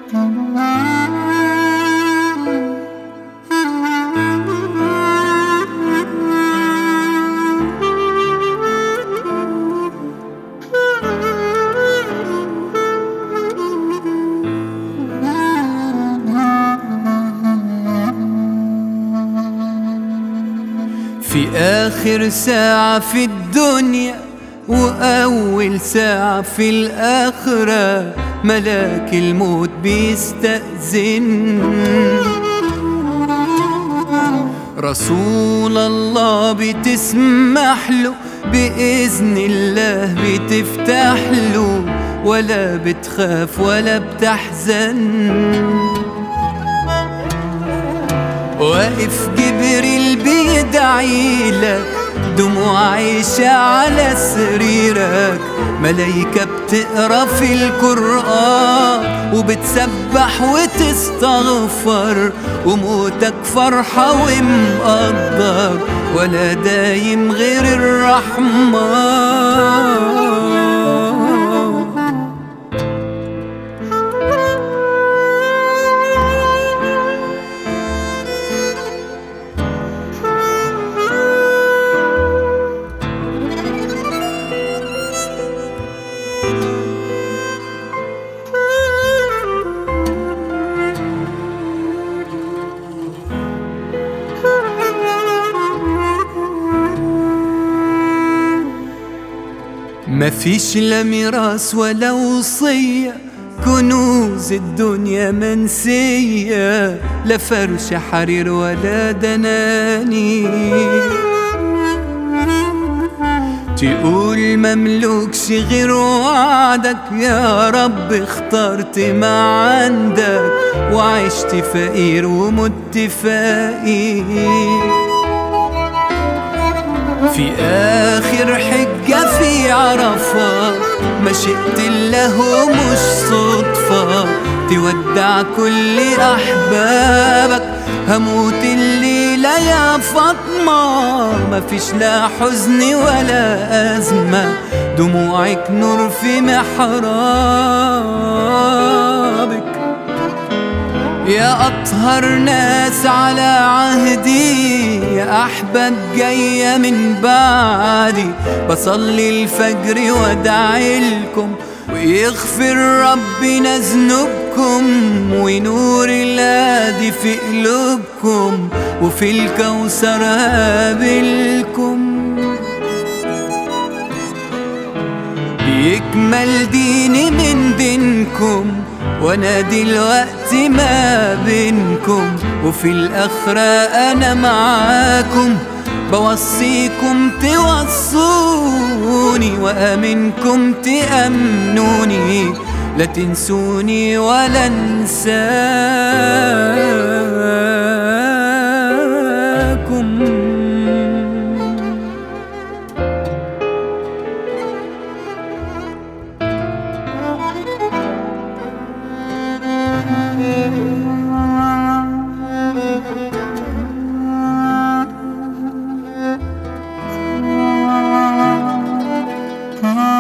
في آخر ساعة في الدنيا وأول ساعة في الآخرة ملاك الموت بيستأذن رسول الله بتسمح له بإذن الله بتفتح له ولا بتخاف ولا بتحزن واقف جبريل بيدعي لك دموع عايشة على سريرك ملايكة بتقرا في القرآن وبتسبح وتستغفر وموتك فرحة ومقدر ولا دايم غير الرحمن مفيش لا ميراث ولا وصية كنوز الدنيا منسية لا فرش حرير ولا دناني تقول مملوكش غير وعدك يا رب اخترت ما عندك وعشت فقير ومت فقير في آخر حجة في عرفة مشيت الله مش صدفة تودع كل أحبابك هموت الليلة يا فاطمة مفيش لا حزن ولا أزمة دموعك نور في محرابك يا أطهر ناس على عهدي يا أحباب جاية من بعدي بصلي الفجر وادعي لكم ويغفر ربنا ذنوبكم ونور الهادي في قلوبكم وفي الكوثر هقابلكم يكمل ديني من دينكم وانا دلوقتي ما بينكم وفي الاخرة انا معاكم بوصيكم توصوني وامنكم تامنوني لا تنسوني ولا انساكم Thank you.